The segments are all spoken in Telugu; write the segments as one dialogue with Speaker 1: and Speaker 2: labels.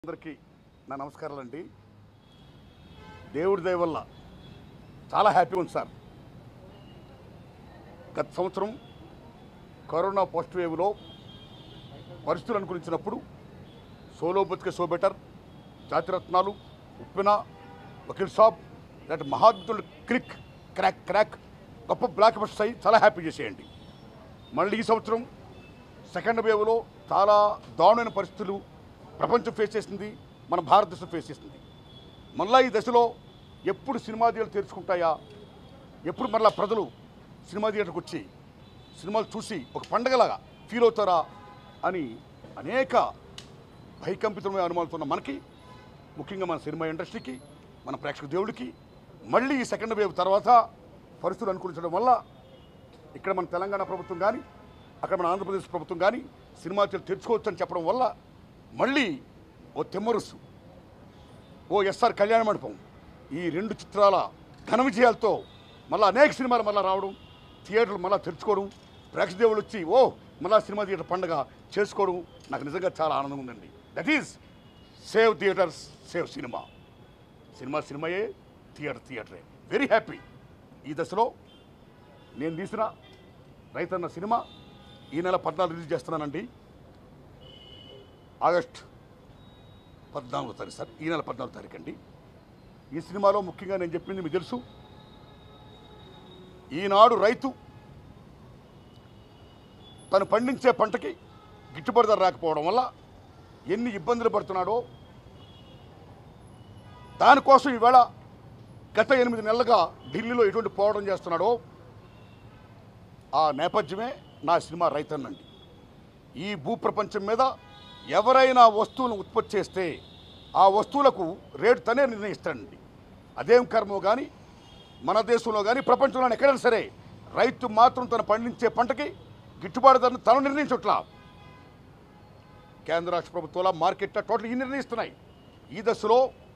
Speaker 1: అందరికీ నా నమస్కారాలండి దేవుడి దయ వల్ల చాలా హ్యాపీగా ఉంది సార్ గత సంవత్సరం కరోనా పోస్ట్ వేవ్లో పరిస్థితులు అనుకూలించినప్పుడు సోలో బతికే సో బెటర్ జాతిరత్నాలు ఉప్పిన వకీల్ షాప్ ఇలాంటి మహాద్భుతులు క్రిక్ క్రాక్ క్రాక్ గొప్ప బ్లాక్ బస్టర్స్ అయ్యి చాలా హ్యాపీ చేసేయండి మళ్ళీ ఈ సంవత్సరం సెకండ్ వేవ్లో చాలా దారుణమైన పరిస్థితులు ప్రపంచం ఫేస్ చేసింది మన భారతదేశం ఫేస్ చేసింది మళ్ళా ఈ దశలో ఎప్పుడు సినిమా థియేటర్లు తెరుచుకుంటాయా ఎప్పుడు మళ్ళా ప్రజలు సినిమా థియేటర్కి వచ్చి సినిమాలు చూసి ఒక పండగలాగా ఫీల్ అవుతారా అని అనేక భయకంపితమైన అనుమానాలతో ఉన్న మనకి ముఖ్యంగా మన సినిమా ఇండస్ట్రీకి మన ప్రేక్షక దేవుడికి మళ్ళీ ఈ సెకండ్ వేవ్ తర్వాత పరిస్థితులు అనుకూలించడం వల్ల ఇక్కడ మన తెలంగాణ ప్రభుత్వం కానీ అక్కడ మన ఆంధ్రప్రదేశ్ ప్రభుత్వం కానీ సినిమా థియేటర్ తెరుచుకోవచ్చు అని చెప్పడం వల్ల మళ్ళీ ఓ తెమ్మరుసు ఓ ఎస్ఆర్ కళ్యాణ మండపం ఈ రెండు చిత్రాల ఘన విజయాలతో మళ్ళీ అనేక సినిమాలు మళ్ళీ రావడం థియేటర్లు మళ్ళీ తెరుచుకోవడం ప్రేక్షదేవులు వచ్చి ఓ మళ్ళీ సినిమా థియేటర్ పండగ చేసుకోవడం నాకు నిజంగా చాలా ఆనందంగా ఉందండి that is save theatres save cinema cinema సినిమాయే థియేటర్ థియేటరే వెరీ హ్యాపీ ఈ దశలో నేను తీసిన రైతన్న సినిమా ఈ నెల పద్నాలుగు రిలీజ్ చేస్తున్నానండి ఆగస్ట్ పద్నాలుగో తారీఖు సార్ ఈ నెల పద్నాలుగో తారీఖు అండి ఈ సినిమాలో ముఖ్యంగా నేను చెప్పింది మీకు తెలుసు ఈనాడు రైతు తను పండించే పంటకి గిట్టుబాటు ధర రాకపోవడం వల్ల ఎన్ని ఇబ్బందులు పడుతున్నాడో దానికోసం ఈవేళ గత ఎనిమిది నెలలుగా ఢిల్లీలో ఎటువంటి పోవడం చేస్తున్నాడో ఆ నేపథ్యమే నా సినిమా రైతన్నండి ఈ భూప్రపంచం మీద ఎవరైనా వస్తువులను ఉత్పత్తి చేస్తే ఆ వస్తువులకు రేటు తనే నిర్ణయిస్తాడండి అదేం కర్మో కానీ మన దేశంలో కానీ ప్రపంచంలో ఎక్కడైనా సరే రైతు మాత్రం తను పండించే పంటకి గిట్టుబాటు ధరను తను నిర్ణయించట్లా కేంద్ర రాష్ట్ర ప్రభుత్వాల మార్కెట్ టోటల్ ఈ నిర్ణయిస్తున్నాయి ఈ దశలో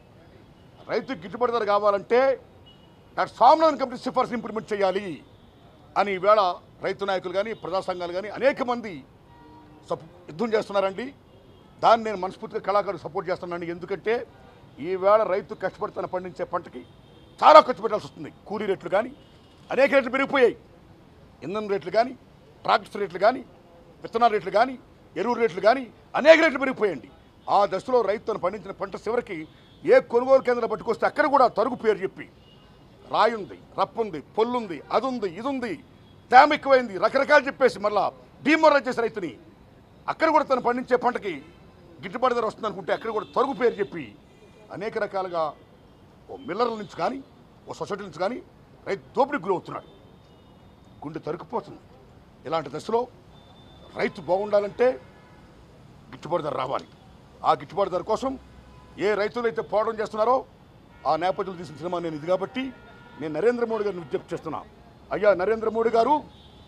Speaker 1: రైతుకి గిట్టుబాటు ధర కావాలంటే అటు స్వామినాథన్ కమిటీ సిఫార్సు ఇంప్లిమెంట్ చేయాలి అని ఈవేళ రైతు నాయకులు కానీ ప్రజా సంఘాలు కానీ అనేక మంది సపో యుద్ధం చేస్తున్నారండి దాన్ని నేను మనస్ఫూర్తిగా కళాకారులు సపోర్ట్ చేస్తున్నాను ఎందుకంటే ఈవేళ రైతు కష్టపడి తను పండించే పంటకి చాలా ఖర్చు పెట్టాల్సి వస్తుంది కూలీ రేట్లు కానీ అనేక రేట్లు పెరిగిపోయాయి ఇంధన రేట్లు కానీ ట్రాక్టర్స్ రేట్లు కానీ విత్తనాల రేట్లు కానీ ఎరువు రేట్లు కానీ అనేక రేట్లు పెరిగిపోయాయండి ఆ దశలో రైతు తను పండించిన పంట చివరికి ఏ కొనుగోలు కేంద్రం పట్టుకొస్తే అక్కడ కూడా తరుగు పేరు చెప్పి రాయి ఉంది రప్పు ఉంది పొల్లు ఉంది అది ఉంది ఇది ఉంది తేమ ఎక్కువైంది రకరకాలు చెప్పేసి మళ్ళా డీమోరల్ చేసి రైతుని అక్కడ కూడా తను పండించే పంటకి గిట్టుబాటు ధర వస్తుంది అనుకుంటే అక్కడ కూడా తరుగు పేరు చెప్పి అనేక రకాలుగా ఓ మిల్లర్ల నుంచి కానీ ఓ సొసైటీ నుంచి కానీ రైతు దోపిడీకి గురవుతున్నాడు గుండె తరుకుపోతుంది ఇలాంటి దశలో రైతు బాగుండాలంటే గిట్టుబాటు ధర రావాలి ఆ గిట్టుబాటు ధర కోసం ఏ రైతులు అయితే పోవడం చేస్తున్నారో ఆ నేపథ్యంలో తీసిన సినిమా నేను ఇది కాబట్టి నేను నరేంద్ర మోడీ గారిని విజ్ఞప్తి చేస్తున్నా అయ్యా నరేంద్ర మోడీ గారు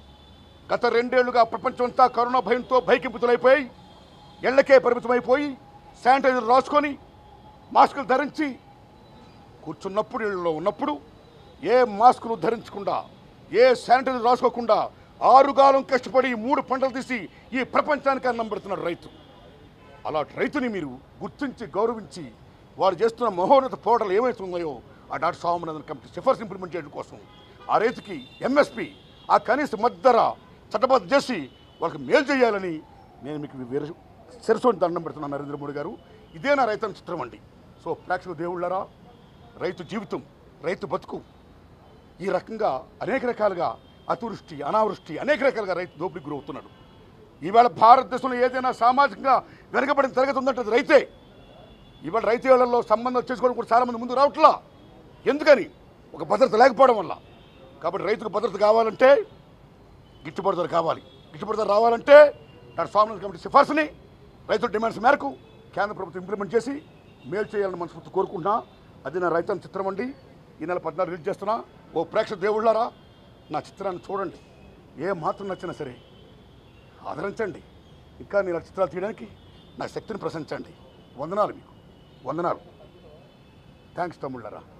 Speaker 1: గత రెండేళ్లుగా ప్రపంచం అంతా కరోనా భయంతో భయకింపుతులైపోయి ఇళ్లకే పరిమితమైపోయి శానిటైజర్ రాసుకొని మాస్కులు ధరించి కూర్చున్నప్పుడు ఇళ్ళలో ఉన్నప్పుడు ఏ మాస్కులు ధరించకుండా ఏ శానిటైజర్ రాసుకోకుండా ఆరుగాలం కష్టపడి ఈ మూడు పంటలు తీసి ఈ ప్రపంచానికి అన్నం పెడుతున్నాడు రైతు అలాంటి రైతుని మీరు గుర్తించి గౌరవించి వారు చేస్తున్న మహోన్నత పోరాటాలు ఏమైతే ఉన్నాయో ఆ డాక్టర్ స్వామినాథన్ కమిటీ సిఫార్సు ఇంప్లిమెంట్ చేయడం కోసం ఆ రైతుకి ఎంఎస్పి ఆ కనీస మద్దర చట్టబద్ధ చేసి వాళ్ళకి మేలు చేయాలని నేను మీకు వీర శిరసోని దండం పెడుతున్నాను నరేంద్ర మోడీ గారు ఇదే నా రైతన్న చిత్రం అండి సో ప్రేక్షక దేవుళ్ళరా రైతు జీవితం రైతు బతుకు ఈ రకంగా అనేక రకాలుగా అతివృష్టి అనావృష్టి అనేక రకాలుగా రైతు దోపిడీకి గురవుతున్నాడు ఈవేళ భారతదేశంలో ఏదైనా సామాజికంగా వెనుకబడిన తరగతి ఉందంటే అది రైతే ఇవాళ రైతులలో సంబంధం చేసుకోవడం కూడా చాలామంది ముందు రావట్లా ఎందుకని ఒక భద్రత లేకపోవడం వల్ల కాబట్టి రైతుకు భద్రత కావాలంటే గిట్టుబాటు ధర కావాలి గిట్టుబాటు ధర రావాలంటే డాక్టర్ స్వామినాథన్ కమిటీ సిఫార్సుని రైతుల డిమాండ్స్ మేరకు కేంద్ర ప్రభుత్వం ఇంప్లిమెంట్ చేసి మేలు చేయాలని మనస్ఫూర్తి కోరుకుంటున్నా అది నా రైతు చిత్రం అండి ఈ నెల పద్నాలుగు రిలీజ్ చేస్తున్నా ఓ ప్రేక్షక దేవుళ్ళారా నా చిత్రాన్ని చూడండి ఏ మాత్రం నచ్చినా సరే ఆదరించండి ఇంకా నేను చిత్రాలు తీయడానికి నా శక్తిని ప్రశంసండి వందనాలు మీకు వందనాలు థ్యాంక్స్ తమ్ముళ్ళారా